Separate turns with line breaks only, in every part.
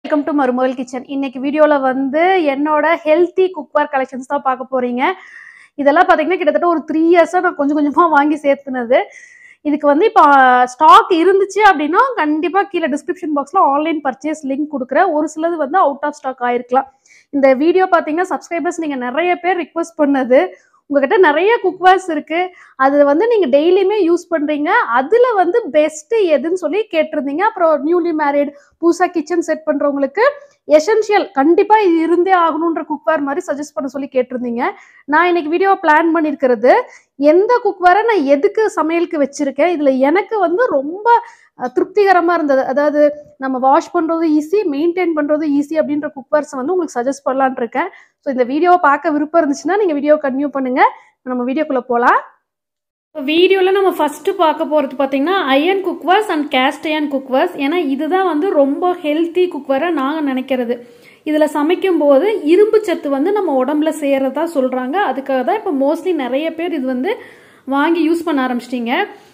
welcome to மருமகள் kitchen இன்னைக்கு வீடியோவில் வந்து என்னோட ஹெல்த்தி குக்வேர் கலெக்ஷன்ஸ் தான் பார்க்க போறீங்க இதெல்லாம் பார்த்தீங்கன்னா கிட்டத்தட்ட ஒரு த்ரீ இயர்ஸாக நான் கொஞ்சம் கொஞ்சமாக வாங்கி சேர்த்துனது இதுக்கு வந்து இப்போ ஸ்டாக் இருந்துச்சு அப்படின்னா கண்டிப்பாக கீழே டிஸ்கிரிப்ஷன் பாக்ஸில் ஆன்லைன் பர்ச்சேஸ் லிங்க் கொடுக்குறேன் ஒரு சிலது வந்து அவுட் ஆஃப் ஸ்டாக் ஆயிருக்கலாம் இந்த வீடியோ பார்த்தீங்கன்னா சப்ஸ்கிரைபர்ஸ் நீங்கள் நிறைய பேர் ரிக்வெஸ்ட் பண்ணது உங்ககிட்ட நிறைய குக்வேர்ஸ் இருக்கு அது வந்து நீங்க டெய்லியுமே யூஸ் பண்றீங்க அதுல வந்து பெஸ்ட் எதுன்னு சொல்லி கேட்டிருந்தீங்க அப்புறம் நியூலி மேரிட் புதுசா கிச்சன் செட் பண்றவங்களுக்கு எசென்ஷியல் கண்டிப்பா இது இருந்தே ஆகணுன்ற குக்வேர் மாதிரி சஜஸ்ட் பண்ண சொல்லி கேட்டிருந்தீங்க நான் இன்னைக்கு வீடியோ பிளான் பண்ணியிருக்கிறது எந்த குக்வேரை நான் எதுக்கு சமையலுக்கு வச்சிருக்கேன் இதுல எனக்கு வந்து ரொம்ப அஹ், திருப்திகரமா இருந்தது அதாவது நம்ம வாஷ் பண்றது ஈஸி மெயின்டைன் பண்றது ஈஸி அப்படின்ற குக்வேர்ஸ் வந்து உங்களுக்கு சஜஸ்ட் பண்ணலான் இருக்கேன் ஸோ இந்த வீடியோவை பார்க்க விருப்பம் இருந்துச்சுன்னா நீங்க வீடியோ கன்டினியூ பண்ணுங்க நம்ம வீடியோக்குள்ள போகலாம் வீடியோவில் நம்ம ஃபஸ்ட்டு பார்க்க போகிறது பார்த்தீங்கன்னா iron cookwares and cast iron cookwares ஏன்னா இதுதான் வந்து ரொம்ப ஹெல்த்தி குக்வரை நாங்கள் நினைக்கிறது இதில் சமைக்கும் போது இரும்பு சத்து வந்து நம்ம உடம்புல சேரதா சொல்கிறாங்க அதுக்காக தான் இப்போ மோஸ்ட்லி நிறைய பேர் இது வந்து வாங்கி யூஸ் பண்ண ஆரம்பிச்சிட்டிங்க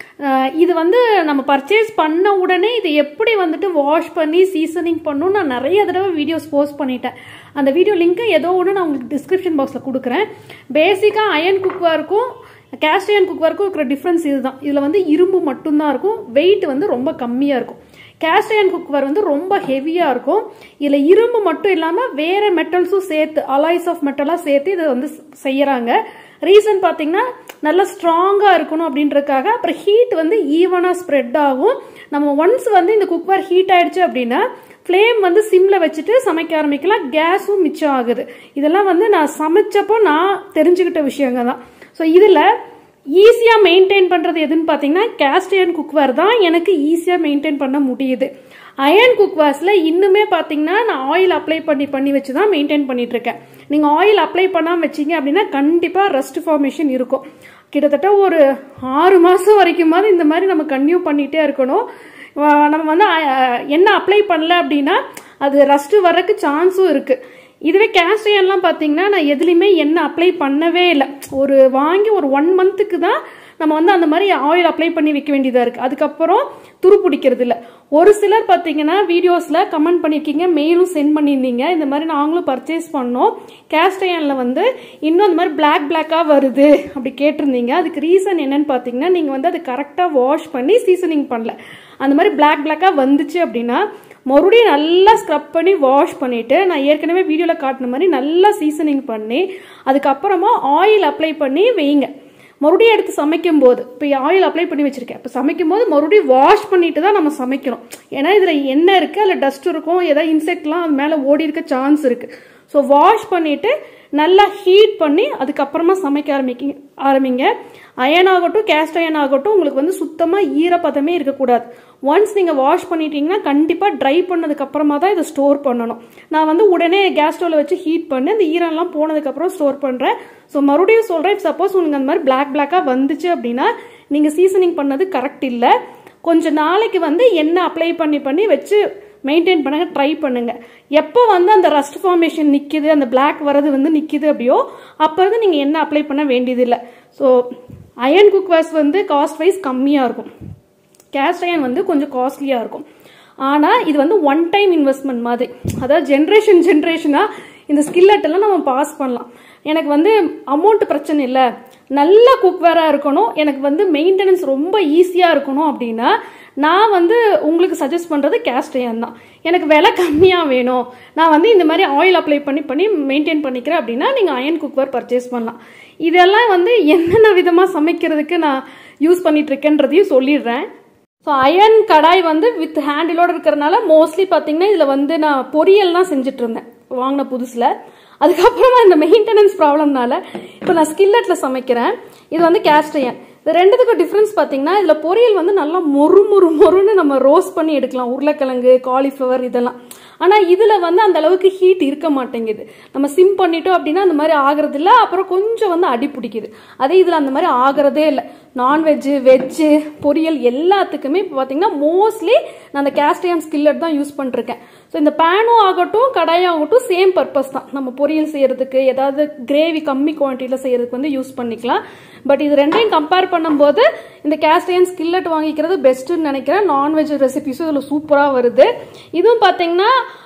இது வந்து நம்ம பர்ச்சேஸ் பண்ண உடனே இது எப்படி வந்துட்டு வாஷ் பண்ணி சீசனிங் பண்ணணும் நான் நிறைய தடவை வீடியோஸ் போஸ்ட் பண்ணிட்டேன் அந்த வீடியோ லிங்க்கு ஏதோ ஒன்று நான் உங்களுக்கு டிஸ்கிரிப்ஷன் பாக்ஸில் கொடுக்குறேன் பேசிக்காக அயன் குக்வாருக்கும் கேஸ்ட் அயன் குக்வாருக்கும் இருக்கிற டிஃப்ரென்ஸ் இதுதான் இதில் வந்து இரும்பு மட்டும்தான் இருக்கும் வெயிட் வந்து ரொம்ப கம்மியாக இருக்கும் கேஸ்ட் அயன் குக்வேர் வந்து ரொம்ப ஹெவியாக இருக்கும் இதில் இரும்பு மட்டும் இல்லாமல் வேற மெட்டல்ஸும் சேர்த்து அலாய்ஸ் ஆஃப் மெட்டலாக சேர்த்து இதை வந்து செய்யறாங்க ரீசன் பார்த்தீங்கன்னா நல்லா ஸ்ட்ராங்காக இருக்கணும் அப்படின்றதுக்காக அப்புறம் ஹீட் வந்து ஈவனாக ஸ்ப்ரெட் ஆகும் நம்ம ஒன்ஸ் வந்து இந்த குக்வேர் ஹீட் ஆயிடுச்சு அப்படின்னா ஃப்ளேம் வந்து சிம்ல வச்சுட்டு சமைக்க ஆரம்பிக்கலாம் கேஸும் மிச்சம் ஆகுது இதெல்லாம் வந்து நான் சமைச்சப்போ நான் தெரிஞ்சுக்கிட்ட விஷயங்க தான் ஸோ இதில் ஈஸியாக மெயின்டைன் பண்ணுறது எதுன்னு பார்த்தீங்கன்னா கேஸ்ட் அயன் குக்வேர் தான் எனக்கு ஈஸியாக மெயின்டைன் பண்ண முடியுது அயன் குக்வேர்ஸில் இன்னுமே பார்த்தீங்கன்னா நான் ஆயில் அப்ளை பண்ணி பண்ணி வச்சு தான் மெயின்டைன் பண்ணிட்டு இருக்கேன் நீங்கள் ஆயில் அப்ளை பண்ணாமல் வச்சீங்க அப்படின்னா கண்டிப்பாக ரஸ்ட் ஃபார்மேஷன் இருக்கும் கிட்டத்தட்ட ஒரு ஆறு மாதம் வரைக்குமாவது இந்த மாதிரி நம்ம கன்டினியூ பண்ணிகிட்டே இருக்கணும் வா- நம்ம வந்து அஹ், என்ன அப்ளை பண்ணல அப்படின்னா அது ரஸ்ட் வர்றதுக்கு சான்ஸும் இருக்குது இதுவே கேஸ்ட் அயன்லாம் பார்த்தீங்கன்னா நான் எதுலையுமே எண்ணெய் அப்ளை பண்ணவே இல்லை ஒரு வாங்கி ஒரு ஒன் மந்த்துக்கு தான் நம்ம வந்து அந்த மாதிரி ஆயில் அப்ளை பண்ணி வைக்க வேண்டியதாக இருக்குது அதுக்கப்புறம் துரு பிடிக்கிறது இல்லை ஒரு சிலர் பார்த்தீங்கன்னா வீடியோஸில் கமெண்ட் பண்ணியிருக்கீங்க மெயிலும் சென்ட் பண்ணியிருந்தீங்க இந்த மாதிரி நாங்களும் பர்ச்சேஸ் பண்ணோம் கேஸ்ட் அயனில் வந்து இன்னும் அந்த மாதிரி பிளாக் பிளாக்காக வருது அப்படி கேட்டிருந்தீங்க அதுக்கு ரீசன் என்னன்னு பார்த்தீங்கன்னா நீங்கள் வந்து அது கரெக்டாக வாஷ் பண்ணி சீசனிங் பண்ணல அந்த மாதிரி பிளாக் பிளாக்காக வந்துச்சு அப்படின்னா மறுபடியும் நல்லா ஸ்க்ரப் பண்ணி வாஷ் பண்ணிட்டு நான் ஏற்கனவே வீடியோவில் காட்டின மாதிரி நல்லா சீசனிங் பண்ணி அதுக்கப்புறமா ஆயில் அப்ளை பண்ணி வைங்க மறுபடியும் எடுத்து சமைக்கும் போது இப்போ ஆயில் அப்ளை பண்ணி வச்சிருக்கேன் இப்போ சமைக்கும் போது மறுபடியும் வாஷ் பண்ணிட்டு தான் நம்ம சமைக்கிறோம் ஏன்னா இதில் எண்ணெய் இருக்கு அதில் டஸ்ட் இருக்கும் ஏதாவது இன்செக்ட்லாம் அது மேலே ஓடி இருக்க சான்ஸ் இருக்கு ஸோ வாஷ் பண்ணிட்டு நல்லா ஹீட் பண்ணி அதுக்கப்புறமா சமைக்க ஆரம்பிக்க ஆரம்பிங்க அயன் ஆகட்டும் கேஸ்ட் அயன் ஆகட்டும் உங்களுக்கு வந்து சுத்தமாக ஈரப்பதமே இருக்கக்கூடாது ஒன்ஸ் நீங்கள் வாஷ் பண்ணிட்டீங்கன்னா கண்டிப்பாக ட்ரை பண்ணதுக்கு அப்புறமா தான் இதை ஸ்டோர் பண்ணணும் நான் வந்து உடனே கேஸ் ஸ்டவ்ல வச்சு ஹீட் பண்ணி அந்த ஈரம்லாம் போனதுக்கப்புறம் ஸ்டோர் பண்ணுறேன் ஸோ மறுபடியும் சொல்கிறேன் சப்போஸ் உங்களுக்கு அந்த மாதிரி பிளாக் பிளாக்காக வந்துச்சு அப்படின்னா நீங்கள் சீசனிங் பண்ணது கரெக்ட் இல்லை கொஞ்சம் நாளைக்கு வந்து எண்ணெய் அப்ளை பண்ணி பண்ணி வச்சு மெயின்டைன் பண்ணுங்க ட்ரை பண்ணுங்க எப்போ வந்து அந்த ரஸ்ட் ஃபார்மேஷன் நிற்கிது அந்த பிளாக் வரது வந்து நிற்கிது அப்படியோ அப்போ வந்து நீங்கள் எண்ணெய் அப்ளை பண்ண வேண்டியதில்லை ஸோ அயன் குக்வேர்ஸ் வந்து காஸ்ட் வைஸ் கம்மியாக இருக்கும் கேஸ்ட் அயன் வந்து கொஞ்சம் காஸ்ட்லியாக இருக்கும் ஆனால் இது வந்து ஒன் டைம் இன்வெஸ்ட்மெண்ட் மாதிரி அதாவது ஜென்ரேஷன் ஜென்ரேஷனாக இந்த ஸ்கில்லட் எல்லாம் நம்ம பாஸ் பண்ணலாம் எனக்கு வந்து அமௌண்ட் பிரச்சனை இல்லை நல்ல குக்வேராக இருக்கணும் எனக்கு வந்து மெயின்டெனன்ஸ் ரொம்ப ஈஸியாக இருக்கணும் அப்படின்னா நான் வந்து உங்களுக்கு சஜஸ்ட் பண்ணுறது கேஸ்ட் அயன் தான் எனக்கு விலை கம்மியாக வேணும் நான் வந்து இந்த மாதிரி ஆயில் அப்ளை பண்ணி பண்ணி மெயின்டைன் பண்ணிக்கிறேன் அப்படின்னா நீங்கள் அயன் குக்வேர் பர்ச்சேஸ் பண்ணலாம் இதெல்லாம் வந்து என்னென்ன விதமாக சமைக்கிறதுக்கு நான் யூஸ் பண்ணிட்டு இருக்கேன்றதையும் சொல்லிடுறேன் ஸோ அயன் கடாய் வந்து வித் ஹேண்டிலோட இருக்கிறனால மோஸ்ட்லி பார்த்தீங்கன்னா இதில் வந்து நான் பொரியல்லாம் செஞ்சுட்டு இருந்தேன் வாங்கின புதுசில் அதுக்கப்புறமா இந்த மெயின்டெனன்ஸ் ப்ராப்ளம்னால இப்போ நான் ஸ்கில்லட்டில் சமைக்கிறேன் இது வந்து கேஸ்ட் அயன் இது ரெண்டுத்துக்கும் டிஃப்ரென்ஸ் பார்த்தீங்கன்னா இதில் பொரியல் வந்து நல்லா மொறு மொறு மொறுன்னு நம்ம ரோஸ்ட் பண்ணி எடுக்கலாம் உருளைக்கிழங்கு காலிஃப்ளவர் இதெல்லாம் ஆனால் இதில் வந்து அந்த அளவுக்கு ஹீட் இருக்க மாட்டேங்குது நம்ம சிம் பண்ணிட்டோம் அப்படின்னா அந்த மாதிரி ஆகிறது இல்லை அப்புறம் கொஞ்சம் வந்து அடி பிடிக்குது அதே இதில் அந்த மாதிரி ஆகிறதே இல்லை நான்வெஜ்ஜு வெஜ்ஜு பொரியல் எல்லாத்துக்குமே இப்போ பார்த்தீங்கன்னா மோஸ்ட்லி நான் அந்த கேஸ்டியன் ஸ்கில்லட் தான் யூஸ் பண்ணிருக்கேன் ஸோ இந்த பேனும் ஆகட்டும் கடாயும் ஆகட்டும் சேம் பர்பஸ் தான் நம்ம பொரியல் செய்யறதுக்கு ஏதாவது கிரேவி கம்மி குவான்டிட்டியில் செய்யறதுக்கு வந்து யூஸ் பண்ணிக்கலாம் பட் இது ரெண்டையும் கம்பேர் பண்ணும்போது இந்த கேஸ்டியன் ஸ்கில்லட் வாங்கிக்கிறது பெஸ்ட்டுன்னு நினைக்கிறேன் நான்வெஜ் ரெசிபிஸும் இதில் சூப்பராக வருது இதுவும் பார்த்தீங்கன்னா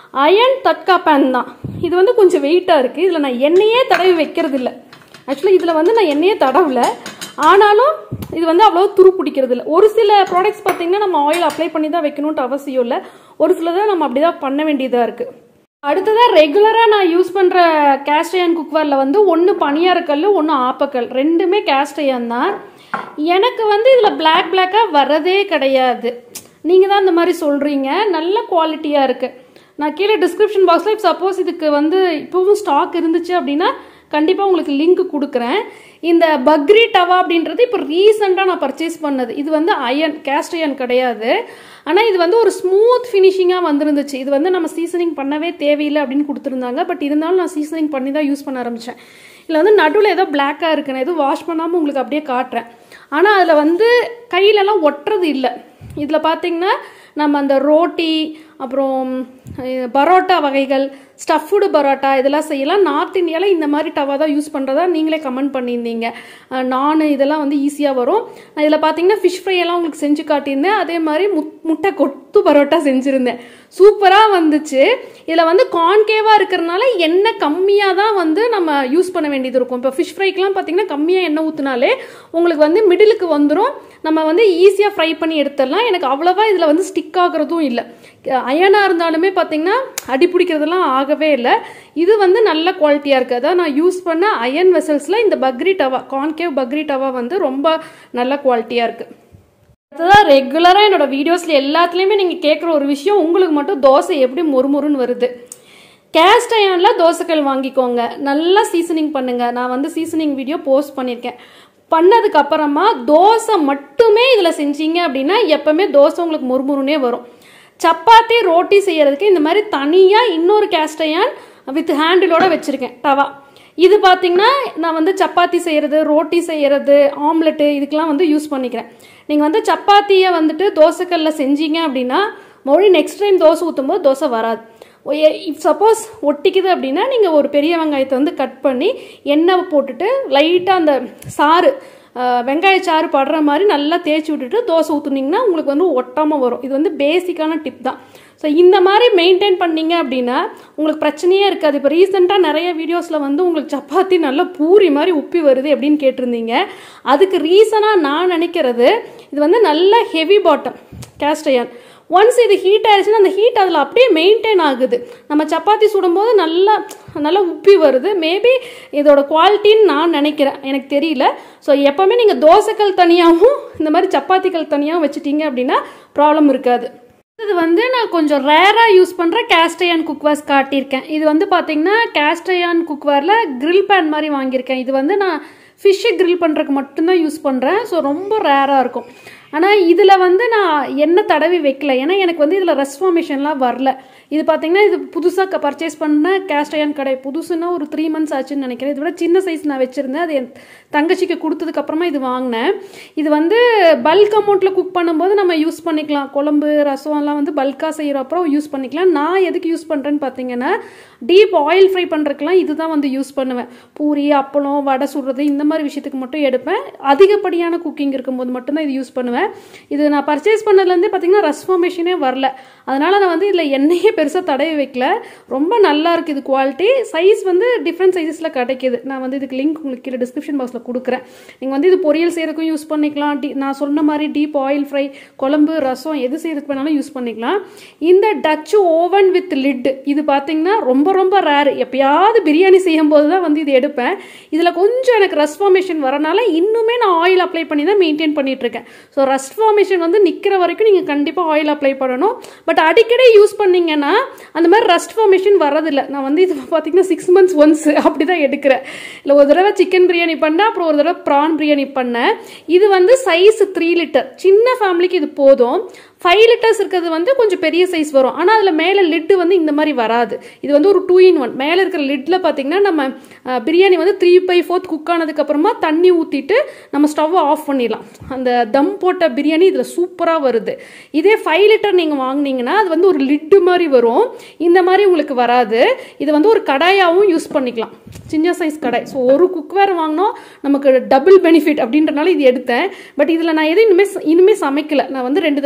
அயன் தட்கா பேன் தான் இது வந்து கொஞ்சம் வெயிட்டாக இருக்குது இதில் நான் எண்ணெயே தடவி வைக்கிறது இல்லை ஆக்சுவலி இதில் வந்து நான் எண்ணெயே தடவல ஆனாலும் இது வந்து அவ்வளோ துரு பிடிக்கிறது இல்லை ஒரு சில ப்ராடக்ட்ஸ் பார்த்தீங்கன்னா நம்ம ஆயில் அப்ளை பண்ணி தான் வைக்கணுன்ட்டு அவசியம் இல்லை ஒரு சிலதை நம்ம அப்படி தான் பண்ண வேண்டியதாக இருக்குது அடுத்ததாக ரெகுலராக நான் யூஸ் பண்ணுற கேஸ்ட் அயன் குக்வேரில் வந்து ஒன்று பனியாரக்கல் ஒன்று ஆப்பக்கல் ரெண்டுமே கேஸ்ட் அயன் தான் எனக்கு வந்து இதில் பிளாக் பிளாக்காக வரதே கிடையாது நீங்கள் தான் இந்த மாதிரி சொல்கிறீங்க நல்ல குவாலிட்டியாக இருக்குது நான் கீழே டிஸ்கிரிப்ஷன் பாக்ஸில் இப்போ சப்போஸ் இதுக்கு வந்து இப்போவும் ஸ்டாக் இருந்துச்சு அப்படின்னா கண்டிப்பாக உங்களுக்கு லிங்க் கொடுக்குறேன் இந்த பக்ரி டவா அப்படின்றது இப்போ ரீசெண்டாக நான் பர்ச்சேஸ் பண்ணது இது வந்து அயன் கேஸ்ட் அயன் கிடையாது ஆனால் இது வந்து ஒரு ஸ்மூத் ஃபினிஷிங்காக வந்துருந்துச்சு இது வந்து நம்ம சீசனிங் பண்ணவே தேவையில்லை அப்படின்னு கொடுத்துருந்தாங்க பட் இருந்தாலும் நான் சீசனிங் பண்ணி தான் யூஸ் பண்ண ஆரம்பித்தேன் இதில் வந்து நடுவில் ஏதோ பிளாக்காக இருக்கு நான் எதுவும் வாஷ் பண்ணாமல் உங்களுக்கு அப்படியே காட்டுறேன் ஆனால் அதில் வந்து கையிலலாம் ஒட்டுறது இல்லை இதில் பார்த்தீங்கன்னா நம்ம அந்த ரோட்டி அப்புறம் அஹ், பரோட்டா வகைகள் ஸ்டஃப்டு பரோட்டா இதெல்லாம் செய்யலாம் நார்த் இந்தியாவில் இந்த மாதிரி டவா தான் யூஸ் பண்ணுறதா நீங்களே கமெண்ட் பண்ணியிருந்தீங்க அஹ், நான் இதெல்லாம் வந்து ஈஸியாக வரும் நான் இதில் பார்த்தீங்கன்னா ஃபிஷ் ஃப்ரை எல்லாம் உங்களுக்கு செஞ்சு காட்டியிருந்தேன் அதே மாதிரி முட் முட்டை கொத்து பரோட்டா செஞ்சுருந்தேன் சூப்பராக வந்துச்சு இதில் வந்து கான்கேவாக இருக்கிறனால எண்ணெய் கம்மியாக தான் வந்து நம்ம யூஸ் பண்ண வேண்டியது இருக்கும் இப்போ ஃபிஷ் ஃப்ரைக்கெலாம் பார்த்தீங்கன்னா கம்மியாக எண்ணெய் ஊற்றினாலே உங்களுக்கு வந்து மிடிலுக்கு வந்துடும் நம்ம வந்து ஈஸியாக ஃப்ரை பண்ணி எடுத்துடலாம் எனக்கு அவ்வளோவா இதில் வந்து ஸ்டிக் ஆகுறதும் இல்லை அயனாக இருந்தாலுமே பார்த்தீங்கன்னா அடி பிடிக்கிறதெல்லாம் ஆகவே இல்லை இது வந்து நல்ல குவாலிட்டியாக இருக்குது அதான் நான் யூஸ் பண்ண அயன் வெசல்ஸில் இந்த பக்ரி டவா கான்கேவ் பக்ரி டவா வந்து ரொம்ப நல்ல குவாலிட்டியாக இருக்குது அடுத்ததாக ரெகுலராக என்னோட வீடியோஸில் எல்லாத்துலேயுமே நீங்கள் கேட்குற ஒரு விஷயம் உங்களுக்கு மட்டும் தோசை எப்படி மொறுமொறுன்னு வருது கேஸ்ட் அயனில் தோசைக்கல் வாங்கிக்கோங்க நல்லா சீசனிங் பண்ணுங்க நான் வந்து சீசனிங் வீடியோ போஸ்ட் பண்ணியிருக்கேன் பண்ணதுக்கு அப்புறமா தோசை மட்டுமே இதில் செஞ்சீங்க அப்படின்னா எப்பவுமே தோசை உங்களுக்கு மொறுமொறுனே வரும் சப்பாத்தி ரோட்டி செய்யறதுக்கு இந்த மாதிரி தனியாக இன்னொரு கேஸ்ட் அயன் வித் ஹேண்டிலோட வச்சுருக்கேன் தவா இது பார்த்தீங்கன்னா நான் வந்து சப்பாத்தி செய்கிறது ரோட்டி செய்கிறது ஆம்லெட்டு இதுக்கெலாம் வந்து யூஸ் பண்ணிக்கிறேன் நீங்கள் வந்து சப்பாத்தியை வந்துட்டு தோசைக்கல்ல செஞ்சீங்க அப்படின்னா மறுபடியும் நெக்ஸ்ட் டைம் தோசை ஊற்றும் போது தோசை வராது இஃப் சப்போஸ் ஒட்டிக்குது அப்படின்னா நீங்கள் ஒரு பெரிய வெங்காயத்தை வந்து கட் பண்ணி எண்ணெய் போட்டுட்டு லைட்டாக அந்த சாறு அஹ், வெங்காய சாறு படுற மாதிரி நல்லா தேய்ச்சி விட்டுட்டு தோசை ஊற்றுனீங்கன்னா உங்களுக்கு வந்து ஒட்டாமல் வரும் இது வந்து பேசிக்கான டிப் தான் ஸோ இந்த மாதிரி மெயின்டைன் பண்ணீங்க அப்படின்னா உங்களுக்கு பிரச்சனையே இருக்காது இப்போ ரீசெண்டாக நிறைய வீடியோஸில் வந்து உங்களுக்கு சப்பாத்தி நல்லா பூரி மாதிரி உப்பி வருது அப்படின்னு கேட்டிருந்தீங்க அதுக்கு ரீசனாக நான் நினைக்கிறது இது வந்து நல்ல heavy bottom cast iron once இது ஹீட் ஆயிடுச்சுன்னா அந்த ஹீட் அதில் அப்படியே மெயின்டைன் ஆகுது நம்ம சப்பாத்தி சுடும்போது நல்லா நல்லா உப்பி வருது மேபி இதோட குவாலிட்டின்னு நான் நினைக்கிறேன் எனக்கு தெரியல ஸோ எப்போவுமே நீங்கள் தோசைக்கல் தனியாகவும் இந்த மாதிரி சப்பாத்திக்கல் தனியாகவும் வச்சுட்டீங்க அப்படின்னா ப்ராப்ளம் இருக்காது இது வந்து நான் கொஞ்சம் ரேராக யூஸ் பண்ணுற கேஸ்டயான் குக்வேர்ஸ் காட்டியிருக்கேன் இது வந்து பார்த்தீங்கன்னா கேஸ்டயான் குக்வேரில் grill பேன் மாதிரி வாங்கியிருக்கேன் இது வந்து நான் ஃபிஷ்ஷை grill பண்ணுறதுக்கு மட்டும்தான் யூஸ் பண்ணுறேன் ஸோ ரொம்ப ரேராக இருக்கும் ஆனால் இதில் வந்து நான் எண்ணெய் தடவி வைக்கல ஏன்னா எனக்கு வந்து இதில் ரெஸ்ட் ஃபார்மேஷன்லாம் வரல இது பார்த்தீங்கன்னா இது புதுசாக பர்ச்சேஸ் பண்ண கேஸ்டயான் கடை புதுசுன்னா ஒரு த்ரீ மந்த்ஸ் ஆச்சுன்னு நினைக்கிறேன் இதை விட சின்ன சைஸ் நான் வச்சுருந்தேன் அது என் தங்கச்சிக்கு கொடுத்ததுக்கு அப்புறமா இது வாங்கினேன் இது வந்து பல்க் அமௌண்ட்டில் குக் பண்ணும்போது நம்ம யூஸ் பண்ணிக்கலாம் குழம்பு ரசம் எல்லாம் வந்து பல்காக செய்கிறப்போ யூஸ் பண்ணிக்கலாம் நான் எதுக்கு யூஸ் பண்ணுறேன்னு பார்த்தீங்கன்னா டீப் ஆயில் ஃப்ரை பண்ணுறதுக்கெலாம் இதுதான் வந்து யூஸ் பண்ணுவேன் பூரி அப்பளம் வடை சுடுறது இந்த மாதிரி விஷயத்துக்கு மட்டும் எடுப்பேன் அதிகப்படியான குக்கிங் இருக்கும்போது மட்டும்தான் இது யூஸ் பண்ணுவேன் இது நான் பர்ச்சேஸ் பண்ணதுலேருந்தே பார்த்தீங்கன்னா ரஸ் ஃபார்மேஷனே வரல அதனால் நான் வந்து இதில் எண்ணெயே பெருசாக தடவி வைக்கல ரொம்ப நல்லா இருக்குது இது குவாலிட்டி சைஸ் வந்து டிஃப்ரெண்ட் சைஸஸில் கிடைக்கிது நான் வந்து இதுக்கு லிங்க் உங்களுக்கு கீழே டிஸ்கிரிப்ஷன் பாக்ஸில் கொடுக்குறேன் நீங்கள் வந்து இது பொரியல் செய்யறதுக்கும் யூஸ் பண்ணிக்கலாம் டி நான் சொன்ன மாதிரி டீப் ஆயில் ஃப்ரை குழம்பு ரசம் எது செய்யறதுக்கு வேணாலும் யூஸ் பண்ணிக்கலாம் இந்த டச் ஓவன் வித் லிட் இது பார்த்தீங்கன்னா ரொம்ப ரொம்ப ரேர் எப்பயாவது பிரியாணி செய்யும் போது தான் வந்து இது எடுப்பேன் இதில் கொஞ்சம் எனக்கு ரஸ் ஃபார்மேஷன் வரனால இன்னுமே நான் ஆயில் அப்ளை பண்ணி தான் மெயின்டைன் பண்ணிட்டு இருக்கேன் ஸோ ரஸ்ட் ஃபார்மேஷன் வந்து நிற்கிற வரைக்கும் நீங்கள் கண்டிப்பாக ஆயில் அப்ளை பண்ணணும் பட் அடிக்கடி யூஸ் பண்ணீங்கன்னா அந்த மாதிரி ரஸ்ட் ஃபார்மேஷன் வரதில்லை நான் வந்து இது பார்த்தீங்கன்னா சிக்ஸ் மந்த்ஸ் ஒன்ஸ் அப்படி தான் எடுக்கிறேன் இல்லை ஒரு தடவை சிக்கன் பிரியாணி பண்ணேன் அப்புறம் ஒரு தடவை ப்ரான் பிரியாணி பண்ணேன் இது வந்து சைஸ் த்ரீ லிட்டர் சின்ன ஃபேமிலிக்கு இது போதும் ஃபைவ் லிட்டர்ஸ் இருக்கிறது வந்து கொஞ்சம் பெரிய சைஸ் வரும் ஆனால் அதில் மேலே லிட்டு வந்து இந்த மாதிரி வராது இது வந்து ஒரு டூ இன் ஒன் மேலே இருக்கிற லிட்டில் பார்த்தீங்கன்னா நம்ம அஹ், பிரியாணி வந்து த்ரீ பை ஃபோர்த் குக் ஆனதுக்கப்புறமா தண்ணி ஊற்றிட்டு நம்ம ஸ்டவ்வை ஆஃப் பண்ணிடலாம் அந்த தம் போட்ட பிரியாணி இதில் சூப்பராக வருது இதே ஃபைவ் லிட்டர் நீங்கள் வாங்குனீங்கன்னா அது வந்து ஒரு லிட்டு மாதிரி வரும் இந்த மாதிரி உங்களுக்கு வராது இது வந்து ஒரு கடாயாகவும் யூஸ் பண்ணிக்கலாம் சின்ன சைஸ் கடாய் ஸோ ஒரு குக்வேர் வாங்கினோம் நமக்கு டபுள் பெனிஃபிட் அப்படின்றனால இது எடுத்தேன் பட் இதில் நான் எதுவும் இனிமேல் இனிமேல் சமைக்கல நான் வந்து ரெண்டு தடவை பிரியாணி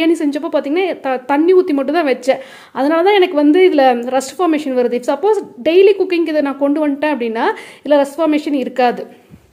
பிரியாணி செஞ்சப்போ பார்த்தீங்கன்னா த தண்ணி ஊற்றி மட்டும் தான் வச்சேன் அதனால தான் எனக்கு வந்து இதில் ரஸ்ட் ஃபார்மேஷன் வருது சப்போஸ் டெய்லி குக்கிங் இதை நான் கொண்டு வந்துட்டேன் அப்படின்னா இதில் ரஸ்ட் ஃபார்மேஷன் இருக்காது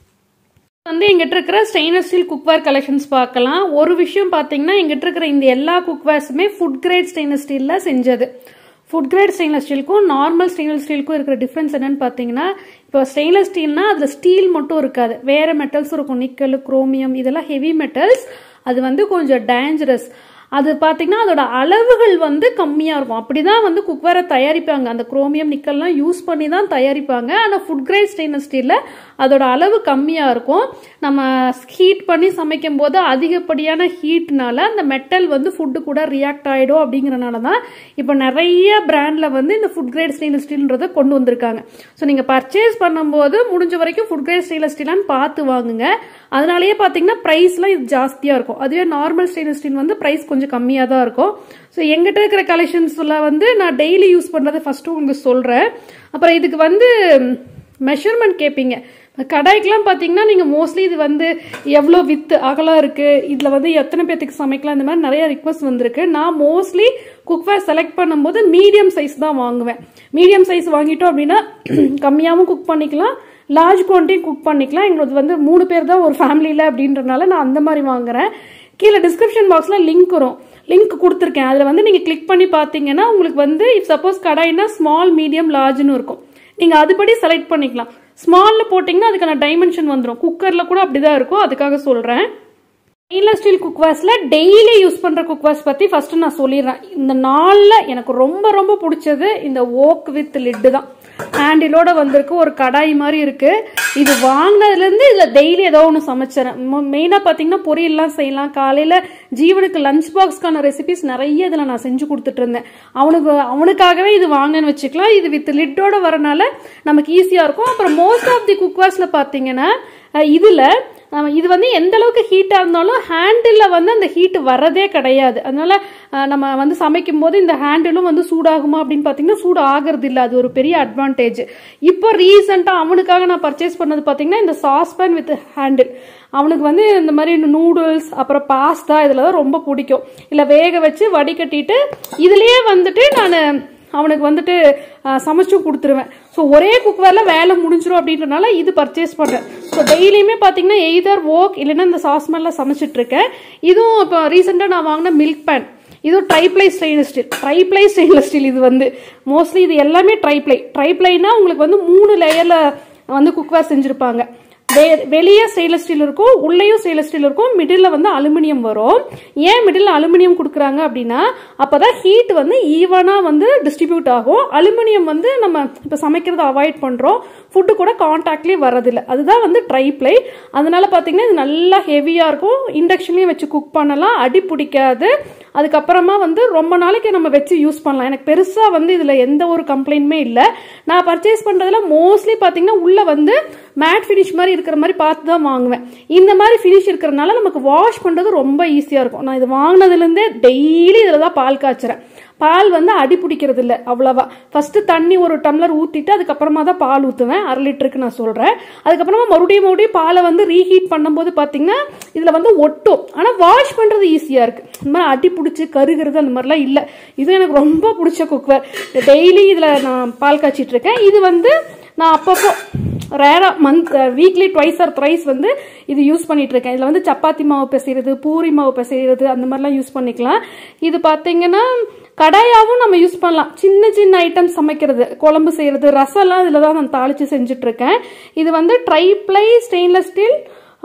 வந்து எங்கிட்ட இருக்கிற ஸ்டெயின்லெஸ் ஸ்டீல் குக்வேர் கலெக்ஷன்ஸ் பார்க்கலாம் ஒரு விஷயம் பார்த்தீங்கன்னா எங்கிட்ட இருக்கிற இந்த எல்லா குக்வேர்ஸுமே ஃபுட் கிரேட் ஸ்டெயின்லெஸ் ஸ்டீலில் செஞ்சது ஃபுட் கிரேட் ஸ்டெயின்லெஸ் ஸ்டீலுக்கும் நார்மல் ஸ்டெயின்லெஸ் ஸ்டீலுக்கும் இருக்கிற டிஃப்ரென்ஸ் என்னன்னு பார்த்தீங்கன்னா இப்போ ஸ்டெயின்லெஸ் ஸ்டீல்னா அதில் ஸ்டீல் மட்டும் இருக்காது வேறு மெட்டல்ஸ் இருக்கும் நிக்கல் குரோமியம் இதெல்லாம் ஹெவி மெட்டல்ஸ் அது வந்து கொஞ்சம் டேஞ்சரஸ் அது பார்த்தீங்கன்னா அதோட அளவுகள் வந்து கம்மியாக இருக்கும் அப்படி தான் வந்து குக்வேரை தயாரிப்பாங்க அந்த குரோமியம் நிக்கல்லாம் யூஸ் பண்ணி தான் தயாரிப்பாங்க ஆனால் ஃபுட் கிரேட் ஸ்டெயின்லெஸ் ஸ்டீலில் அதோட அளவு கம்மியாக இருக்கும் நம்ம ஹீட் பண்ணி சமைக்கும் போது அதிகப்படியான ஹீட்னால அந்த மெட்டல் வந்து ஃபுட்டு கூட ரியாக்ட் ஆகிடும் அப்படிங்கிறனால தான் இப்போ நிறைய பிராண்டில் வந்து இந்த ஃபுட் கிரேட் ஸ்டெயின்லெஸ் ஸ்டீல்ன்றதை கொண்டு வந்திருக்காங்க ஸோ நீங்கள் பர்ச்சேஸ் பண்ணும்போது முடிஞ்ச வரைக்கும் ஃபுட் கிரேட் ஸ்டெயின்லெஸ் ஸ்டீலான்னு பார்த்து வாங்குங்க அதனாலேயே பார்த்தீங்கன்னா ப்ரைஸ்லாம் இது ஜாஸ்தியாக இருக்கும் அதுவே நார்மல் ஸ்டெயின்லெஸ் ஸ்டீல் வந்து ப்ரைஸ் கொஞ்சம் கம்மியாக தான் இருக்கும் ஸோ எங்கிட்ட இருக்கிற கலெக்ஷன்ஸில் வந்து நான் டெய்லி யூஸ் பண்ணுறதை ஃபஸ்ட்டு உங்களுக்கு சொல்கிறேன் அப்புறம் இதுக்கு வந்து மெஷர்மெண்ட் கேட்பீங்க கடாய்க்கெலாம் பார்த்தீங்கன்னா நீங்கள் மோஸ்ட்லி இது வந்து எவ்வளோ வித்து அகலம் இருக்குது இதில் வந்து எத்தனை பேர்த்துக்கு சமைக்கலாம் இந்த மாதிரி நிறைய ரிக்வஸ்ட் வந்திருக்கு நான் மோஸ்ட்லி குக்வேர் செலக்ட் பண்ணும்போது மீடியம் சைஸ் தான் வாங்குவேன் மீடியம் சைஸ் வாங்கிட்டோம் அப்படின்னா கம்மியாகவும் குக் பண்ணிக்கலாம் லார்ஜ் குவான்டிட்டி குக் பண்ணிக்கலாம் எங்களுக்கு வந்து மூணு பேர் தான் ஒரு ஃபேமிலியில் அப்படின்றனால நான் அந்த மாதிரி வாங்குறேன் கீழே டிஸ்கிரிப்ஷன் பாக்ஸில் லிங்க் வரும் லிங்க் கொடுத்துருக்கேன் அதில் வந்து நீங்கள் கிளிக் பண்ணி பார்த்தீங்கன்னா உங்களுக்கு வந்து இஃப் சப்போஸ் கடாய்னா ஸ்மால் மீடியம் லார்ஜ்னு இருக்கும் நீங்கள் அதுபடி செலக்ட் பண்ணிக்கலாம் ஸ்மாலில் போட்டிங்கன்னா அதுக்கான டைமென்ஷன் வந்துடும் குக்கரில் கூட அப்படி தான் இருக்கும் அதுக்காக சொல்கிறேன் ஸ்டெயின்லெஸ் ஸ்டீல் குக்வேர்ஸில் டெய்லி யூஸ் பண்ணுற குக்வேர்ஸ் பற்றி ஃபஸ்ட்டு நான் சொல்லிடுறேன் இந்த நாளில் எனக்கு ரொம்ப ரொம்ப பிடிச்சது இந்த ஓக் வித் லிட்டு தான் ஹேண்டிலோட வந்திருக்கு ஒரு கடாய் மாதிரி இருக்கு இது வாங்கினதுலேருந்து இதில் டெய்லி ஏதோ ஒன்று சமைச்சிடறேன் மெயினாக பார்த்தீங்கன்னா பொரியல்லாம் செய்யலாம் காலையில் ஜீவனுக்கு லஞ்ச் பாக்ஸ்க்கான ரெசிபிஸ் நிறைய இதில் நான் செஞ்சு கொடுத்துட்டு இருந்தேன் அவனுக்கு அவனுக்காகவே இது வாங்கன்னு வச்சுக்கலாம் இது வித் லிட்டோட வரனால நமக்கு ஈஸியாக இருக்கும் அப்புறம் மோஸ்ட் ஆஃப் தி குக்வேர்ஸில் பார்த்தீங்கன்னா இதில் இது வந்து எந்த அளவுக்கு ஹீட்டாக இருந்தாலும் ஹேண்டிலில் வந்து அந்த ஹீட் வரதே கிடையாது அதனால நம்ம வந்து சமைக்கும் போது இந்த ஹேண்டிலும் வந்து சூடாகுமா அப்படின்னு பார்த்தீங்கன்னா சூடு ஆகிறது இல்லை அது ஒரு பெரிய அட்வான்டேஜ் இப்போ ரீசெண்டாக அவனுக்காக நான் பர்ச்சேஸ் பண்ணது பார்த்தீங்கன்னா இந்த சாஸ்பேன் வித் ஹேண்டில் அவனுக்கு வந்து இந்த மாதிரி நூடுல்ஸ் அப்புறம் பாஸ்தா இதில் தான் ரொம்ப பிடிக்கும் இல்லை வேக வச்சு வடிகட்டிட்டு இதுலேயே வந்துட்டு நான் அவனுக்கு வந்துட்டு சமைச்சும் கொடுத்துருவேன் ஸோ ஒரே குக்வேரில் வேலை முடிஞ்சிடும் அப்படின்றனால இது பர்ச்சேஸ் பண்ணுறேன் ஸோ டெய்லியுமே பார்த்தீங்கன்னா எய்தர் ஓக் இல்லைன்னா இந்த சாஸ்மேனில் சமைச்சிட்டு இருக்கேன் இதுவும் இப்போ ரீசெண்டாக நான் வாங்கின மில்க் பேன் இதுவும் triply stainless steel triply stainless steel இது வந்து மோஸ்ட்லி இது எல்லாமே ட்ரைப்ளை ட்ரைப்ளைனா உங்களுக்கு வந்து மூணு லேயரில் வந்து குக்வேர் செஞ்சுருப்பாங்க வெளியே ஸ்டெயின்லெஸ் ஸ்டீல் இருக்கும் உள்ளேயும் ஸ்டெயின்லெஸ் ஸ்டீல் இருக்கும் மிடில் வந்து அலுமினியம் வரும் ஏன் மிடில் அலுமினியம் கொடுக்குறாங்க அப்படின்னா அப்போதான் ஹீட் வந்து ஈவனாக வந்து டிஸ்ட்ரிபியூட் ஆகும் அலுமினியம் வந்து நம்ம இப்போ சமைக்கிறத அவாய்ட் பண்ணுறோம் ஃபுட்டு கூட கான்டாக்ட்லேயே வரதில்லை அதுதான் வந்து ட்ரை பிளை அதனால பார்த்தீங்கன்னா இது நல்லா ஹெவியாக இருக்கும் இண்டக்ஷன்லேயும் வச்சு குக் பண்ணலாம் அடி பிடிக்காது அதுக்கப்புறமா வந்து ரொம்ப நாளைக்கு நம்ம வச்சு யூஸ் பண்ணலாம் எனக்கு பெருசாக வந்து இதில் எந்த ஒரு கம்ப்ளைண்ட்டுமே இல்லை நான் பர்ச்சேஸ் பண்ணுறதுல மோஸ்ட்லி பார்த்தீங்கன்னா உள்ளே வந்து மேட் ஃபினிஷ் மாதிரி இருக்கிற மாதிரி பார்த்து தான் வாங்குவேன் இந்த மாதிரி ஃபினிஷ் இருக்கிறனால நமக்கு வாஷ் பண்ணுறது ரொம்ப ஈஸியாக இருக்கும் நான் இது வாங்கினதுலேருந்தே டெய்லி இதில் தான் பால் காய்ச்சுறேன் பால் வந்து அடி பிடிக்கிறது இல்லை அவ்வளவா ஃபர்ஸ்ட் தண்ணி ஒரு டம்ளர் ஊற்றிட்டு அதுக்கப்புறமா தான் பால் ஊற்றுவேன் அரை லிட்டருக்கு நான் சொல்கிறேன் அதுக்கப்புறமா மறுபடியும் மறுபடியும் பாலை வந்து ரீஹீட் பண்ணும்போது பார்த்தீங்கன்னா இதில் வந்து ஒட்டும் ஆனால் வாஷ் பண்ணுறது ஈஸியாக இருக்குது இந்த மாதிரி அடி பிடிச்சி கருகிறது அந்த மாதிரிலாம் இல்லை இது எனக்கு ரொம்ப பிடிச்ச குக்வேர் டெய்லி இதில் நான் பால் காய்ச்சிட்டு இருக்கேன் இது வந்து நான் அப்பப்போ ரேராக month weekly twice or thrice வந்து இது யூஸ் பண்ணிட்டு இருக்கேன் இதில் வந்து சப்பாத்தி மாவு பிசைறது பூரி மாவு பிசைறது அந்த மாதிரிலாம் யூஸ் பண்ணிக்கலாம் இது பார்த்தீங்கன்னா கடாயாவும் நம்ம யூஸ் பண்ணலாம் சின்ன சின்ன ஐட்டம் சமைக்கிறது குழம்பு செய்யறது ரசம்லாம் இதில் தான் நான் தாளித்து செஞ்சுட்டு இருக்கேன் இது வந்து ட்ரைப்ளை ஸ்டெயின்லெஸ் ஸ்டீல்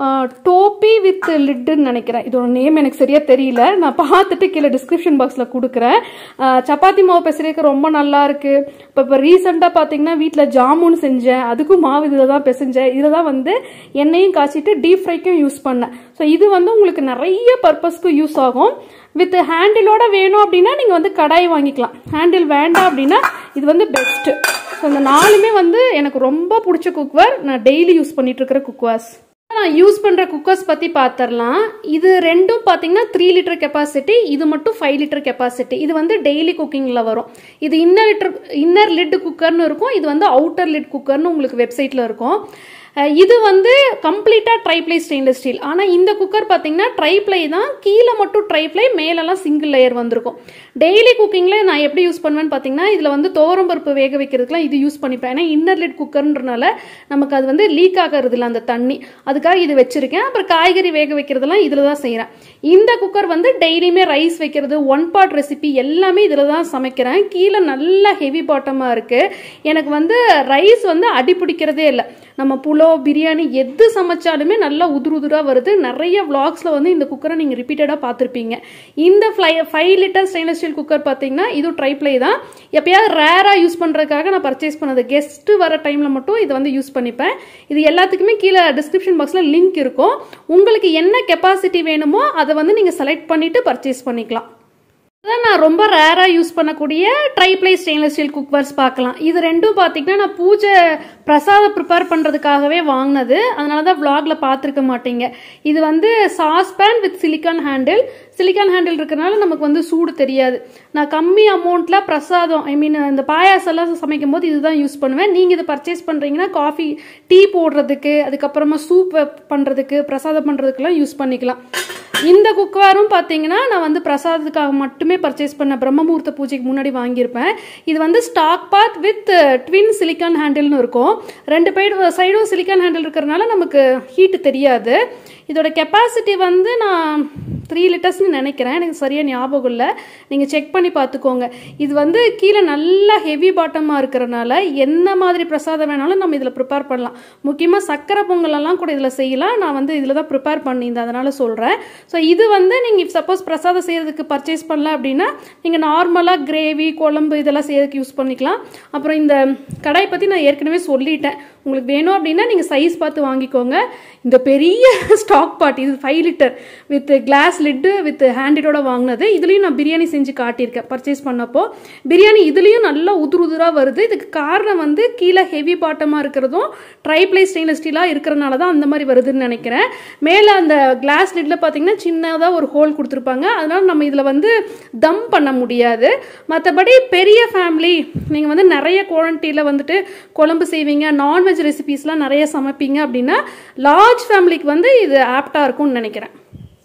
டோப்பி வித் லிட்டுன்னு நினைக்கிறேன் இதோட நேம் எனக்கு சரியா தெரியல நான் பார்த்துட்டு கீழே டிஸ்கிரிப்ஷன் பாக்ஸில் கொடுக்குறேன் சப்பாத்தி மாவு பிசைறதுக்கு ரொம்ப நல்லா இருக்கு இப்போ இப்போ ரீசெண்டாக பார்த்தீங்கன்னா வீட்டில் ஜாமுன் செஞ்சேன் அதுக்கும் மாவு இதில் தான் பிசைஞ்சேன் இதில் தான் வந்து எண்ணெயும் காய்ச்சிட்டு டீப் ஃப்ரைக்கும் யூஸ் பண்ணேன் ஸோ இது வந்து உங்களுக்கு நிறைய பர்பஸ்க்கு யூஸ் ஆகும் வித் ஹேண்டிலோட வேணும் அப்படின்னா நீங்கள் வந்து கடாய் வாங்கிக்கலாம் ஹேண்டில் வேண்டாம் அப்படின்னா இது வந்து பெஸ்ட்டு ஸோ இந்த நாலுமே வந்து எனக்கு ரொம்ப பிடிச்ச குக்வேர் நான் டெய்லி யூஸ் பண்ணிட்டு இருக்கிற குக்வேர்ஸ் நான் யூஸ் பண்ணுற குக்கர்ஸ் பற்றி பார்த்துடலாம் இது ரெண்டும் பார்த்தீங்கன்னா த்ரீ லிட்டர் கெப்பாசிட்டி இது மட்டும் ஃபைவ் லிட்டர் கெப்பாசிட்டி இது வந்து டெய்லி குக்கிங்கில் வரும் இது இன்னர் லிட்டர் இன்னர் லிட் குக்கர்னு இருக்கும் இது வந்து அவுட்டர் லிட் குக்கர்னு உங்களுக்கு வெப்சைட்டில் இருக்கும் அஹ் இது வந்து கம்ப்ளீட்டாக ட்ரைப்ளை ஸ்டெயின்லெஸ் ஸ்டீல் ஆனால் இந்த குக்கர் பார்த்தீங்கன்னா ட்ரைப்ளை தான் கீழே மட்டும் ட்ரைப்ளை மேலெல்லாம் சிங்கிள் லேயர் வந்திருக்கும் டெய்லி குக்கிங்கில் நான் எப்படி யூஸ் பண்ணுவேன்னு பார்த்தீங்கன்னா இதில் வந்து பருப்பு வேக வைக்கிறதுக்குலாம் இது யூஸ் பண்ணிப்பேன் ஏன்னா இன்னர்லெட் குக்கர்ன்றனால நமக்கு அது வந்து லீக் ஆகிறது இல்லை அந்த தண்ணி அதுக்காக இது வச்சிருக்கேன் அப்புறம் காய்கறி வேக வைக்கிறதெல்லாம் இதில் தான் செய்கிறேன் இந்த குக்கர் வந்து டெய்லியுமே ரைஸ் வைக்கிறது ஒன் பார்ட் ரெசிபி எல்லாமே இதில் தான் சமைக்கிறேன் கீழே நல்லா ஹெவி பாட்டமாக இருக்குது எனக்கு வந்து ரைஸ் வந்து அடி பிடிக்கிறதே இல்லை நம்ம புலோ பிரியாணி எது சமைச்சாலுமே நல்லா உதுரு உதுராக வருது நிறைய விளாக்ஸில் வந்து இந்த குக்கரை நீங்கள் ரிப்பீட்டடாக பார்த்துருப்பீங்க இந்த ply five litre stainless steel cooker பார்த்தீங்கன்னா இது ட்ரைப்ளை தான் எப்பயாவது ரேராக யூஸ் பண்ணுறதுக்காக நான் பர்ச்சேஸ் பண்ணது கெஸ்ட்டு வர டைமில் மட்டும் இதை வந்து யூஸ் பண்ணிப்பேன் இது எல்லாத்துக்குமே கீழே டிஸ்கிரிப்ஷன் பாக்ஸில் லிங்க் இருக்கும் உங்களுக்கு என்ன கெப்பாசிட்டி வேணுமோ அதை வந்து நீங்கள் செலக்ட் பண்ணிவிட்டு பர்ச்சேஸ் பண்ணிக்கலாம் அதான் நான் ரொம்ப ரேராக யூஸ் பண்ணக்கூடிய ட்ரைப்ளை ஸ்டெயின்லெஸ் ஸ்டீல் குக்வர்ஸ் பார்க்கலாம் இது ரெண்டும் பார்த்தீங்கன்னா நான் பூஜை பிரசாதம் ப்ரிப்பேர் பண்ணுறதுக்காகவே வாங்கினது அதனால தான் vlogல பார்த்துருக்க மாட்டீங்க இது வந்து saucepan with silicone handle silicone handle இருக்கிறனால நமக்கு வந்து சூடு தெரியாது நான் கம்மி அமௌண்ட்டில் பிரசாதம் ஐ மீன் இந்த பாயாசம் எல்லாம் சமைக்கும் போது இதுதான் யூஸ் பண்ணுவேன் நீங்கள் இது பர்ச்சேஸ் பண்ணுறீங்கன்னா காஃபி டீ போடுறதுக்கு அதுக்கப்புறமா சூப் பண்ணுறதுக்கு பிரசாதம் பண்ணுறதுக்கெல்லாம் யூஸ் பண்ணிக்கலாம் இந்த குக்வாரும் பார்த்தீங்கன்னா நான் வந்து பிரசாதத்துக்காக மட்டுமே பர்ச்சேஸ் பண்ண பிரம்மமுகூர்த்த பூஜைக்கு முன்னாடி வாங்கியிருப்பேன் இது வந்து stock pot with twin silicone ஹேண்டில்னு இருக்கும் ரெண்டு பைடு சைடும் சிலிக்கான் ஹேண்டில் இருக்கிறனால நமக்கு ஹீட்டு தெரியாது இதோட கெப்பாசிட்டி வந்து நான் த்ரீ லிட்டர்ஸ்னு நினைக்கிறேன் எனக்கு சரியாக ஞாபகம் இல்லை நீங்கள் செக் பண்ணி பார்த்துக்கோங்க இது வந்து கீழே நல்லா ஹெவி பாட்டமாக இருக்கிறனால என்ன மாதிரி பிரசாதம் வேணாலும் நம்ம இதில் ப்ரிப்பேர் பண்ணலாம் முக்கியமாக சக்கரை பொங்கலெல்லாம் கூட இதில் செய்யலாம் நான் வந்து இதில் தான் ப்ரிப்பேர் பண்ணியிருந்தேன் அதனால் சொல்கிறேன் ஸோ இது வந்து நீங்கள் சப்போஸ் பிரசாதம் செய்கிறதுக்கு பர்ச்சேஸ் பண்ணல அப்படின்னா நீங்கள் நார்மலாக கிரேவி குழம்பு இதெல்லாம் செய்யறதுக்கு யூஸ் பண்ணிக்கலாம் அப்புறம் இந்த கடாய் பற்றி நான் ஏற்கனவே சொல்லிட்டேன் உங்களுக்கு வேணும் அப்படின்னா நீங்கள் சைஸ் பார்த்து வாங்கிக்கோங்க இந்த பெரிய ஸ்டாக் பாட் இது five litre with glass lid with ஹேண்டிடோட வாங்கினது இதுலேயும் நான் பிரியாணி செஞ்சு காட்டியிருக்கேன் பர்ச்சேஸ் பண்ணப்போ பிரியாணி இதுலேயும் நல்லா உதுரு உதுராக வருது இதுக்கு காரணம் வந்து கீழே ஹெவி பாட்டமாக இருக்கிறதும் ட்ரைப்ளை ஸ்டெயின்லெஸ் ஸ்டீலாக இருக்கிறனால தான் அந்த மாதிரி வருதுன்னு நினைக்கிறேன் மேலே அந்த கிளாஸ் லிட்டில் பார்த்தீங்கன்னா சின்னதாக ஒரு ஹோல் கொடுத்துருப்பாங்க அதனால நம்ம இதில் வந்து தம் பண்ண முடியாது மற்றபடி பெரிய ஃபேமிலி நீங்கள் வந்து நிறைய குவான்டிட்டியில் வந்துட்டு குழம்பு செய்வீங்க நான்வெஜ் ரெசிபீஸ்லாம் நிறைய சமைப்பீங்க அப்படின்னா லார்ஜ் ஃபேமிலிக்கு வந்து இது ஆப்டாக இருக்கும்னு நினைக்கிறேன்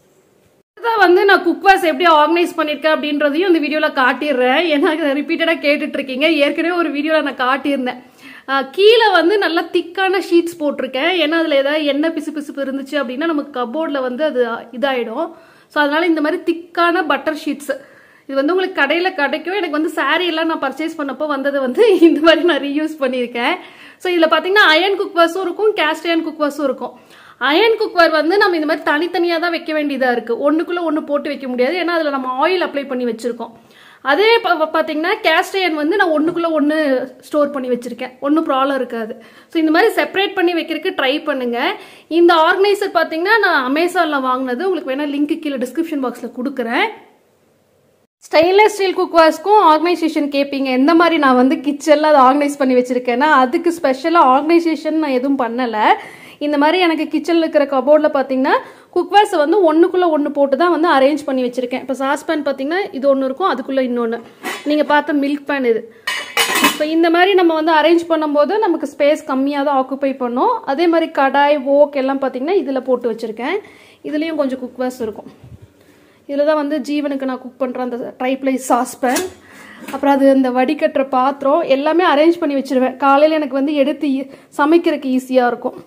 தான் வந்து நான் குக்வாஸ் எப்படி ஆர்கனைஸ் பண்ணியிருக்கேன் அப்படின்றதையும் இந்த வீடியோவில் காட்டிடுறேன் ஏன்னா ரிப்பீட்டடாக கேட்டுட்டு இருக்கீங்க ஏற்கனவே ஒரு வீடியோவில் நான் காட்டியிருந்தேன் ஆஹ் கீழே வந்து நல்லா திக்கான ஷீட்ஸ் போட்டிருக்கேன் ஏன்னா அதில் ஏதாவது எண்ணெய் பிசு பிசுப்பு இருந்துச்சு அப்படின்னா நமக்கு கபோர்டில் வந்து அது இதாயிடும் ஸோ அதனால இந்த மாதிரி திக்கான பட்டர் ஷீட்ஸ் இது வந்து உங்களுக்கு கடையில் கிடைக்கும் எனக்கு வந்து saree எல்லாம் நான் பர்ச்சேஸ் பண்ணப்போ வந்தது வந்து இந்த மாதிரி நான் ரீயூஸ் பண்ணியிருக்கேன் ஸோ இதில் பார்த்தீங்கன்னா அயன் குக்வாஸும் இருக்கும் கேஸ்ட் அயன் குக்வாஸும் இருக்கும் அயன் குக்வர் வந்து நம்ம இந்த மாதிரி தனித்தனியாக தான் வைக்க வேண்டியதாக இருக்குது ஒன்றுக்குள்ளே ஒன்று போட்டு வைக்க முடியாது ஏன்னா அதில் நம்ம ஆயில் அப்ளை பண்ணி வச்சுருக்கோம் அதே ப- பார்த்தீங்கன்னா கேஸ்ட் அயன் வந்து நான் ஒன்றுக்குள்ளே ஒன்று ஸ்டோர் பண்ணி வச்சுருக்கேன் ஒன்றும் ப்ராப்ளம் இருக்காது ஸோ இந்த மாதிரி செப்பரேட் பண்ணி வைக்கிறதுக்கு ட்ரை பண்ணுங்கள் இந்த ஆர்கனைசர் பார்த்தீங்கன்னா நான் அமேசானில் வாங்கினது உங்களுக்கு வேணால் லிங்க் கீழே டிஸ்கிரிப்ஷன் பாக்ஸில் கொடுக்குறேன் ஸ்டெயின்லெஸ் ஸ்டீல் குக்வாஸ்க்கும் ஆர்கனைசேஷன் கேட்பீங்க எந்த மாதிரி நான் வந்து கிச்சனில் அதை ஆர்கனைஸ் பண்ணி வச்சுருக்கேன்னா அதுக்கு ஸ்பெஷலாக ஆர்கனைசேஷன் நான் எதுவும் பண்ணலை இந்த மாதிரி எனக்கு கிச்சனில் இருக்கிற கபோர்டில் பார்த்தீங்கன்னா குக்வேர்ஸை வந்து ஒன்றுக்குள்ளே ஒன்று போட்டு தான் வந்து அரேஞ்ச் பண்ணி வச்சுருக்கேன் இப்போ சாஸ்பேன் பார்த்தீங்கன்னா இது ஒன்று இருக்கும் அதுக்குள்ளே இன்னொன்று நீங்கள் பார்த்த மில்க் பேன் இது இப்போ இந்த மாதிரி நம்ம வந்து அரேஞ்ச் பண்ணும்போது நமக்கு ஸ்பேஸ் கம்மியாக தான் ஆக்குப்பை பண்ணும் அதே மாதிரி கடாய் ஓக் எல்லாம் பார்த்தீங்கன்னா இதில் போட்டு வச்சுருக்கேன் இதுலேயும் கொஞ்சம் குக்வேர்ஸ் இருக்கும் இதில் தான் வந்து ஜீவனுக்கு நான் குக் பண்ணுற அந்த ட்ரைப்ளை சாஸ்பேன் அப்புறம் அது அந்த வடிகட்டுற பாத்திரம் எல்லாமே அரேஞ்ச் பண்ணி வச்சிருவேன் காலையில் எனக்கு வந்து எடுத்து ஈ- சமைக்கிறதுக்கு ஈஸியாக இருக்கும்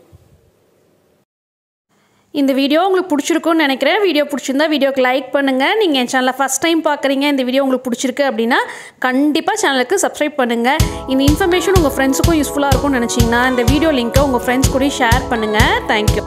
இந்த வீடியோ உங்களுக்கு பிடிச்சிருக்கும்னு நினைக்கிறேன் வீடியோ பிடிச்சிருந்தா வீடியோக்கு லைக் பண்ணுங்கள் நீங்கள் என் சேனலை ஃபஸ்ட் டைம் பார்க்குறீங்க இந்த வீடியோ உங்களுக்கு பிடிச்சிருக்கு அப்படின்னா கண்டிப்பாக சேனலுக்கு சப்ஸ்கிரைப் பண்ணுங்கள் இந்த இன்ஃபர்மேஷன் உங்கள் ஃப்ரெண்ட்ஸுக்கும் யூஸ்ஃபுல்லாக இருக்கும்னு நினச்சிங்கன்னா இந்த வீடியோ லிங்க்கை உங்கள் ஃப்ரெண்ட்ஸ் கூட ஷேர் பண்ணுங்கள் தேங்க்யூ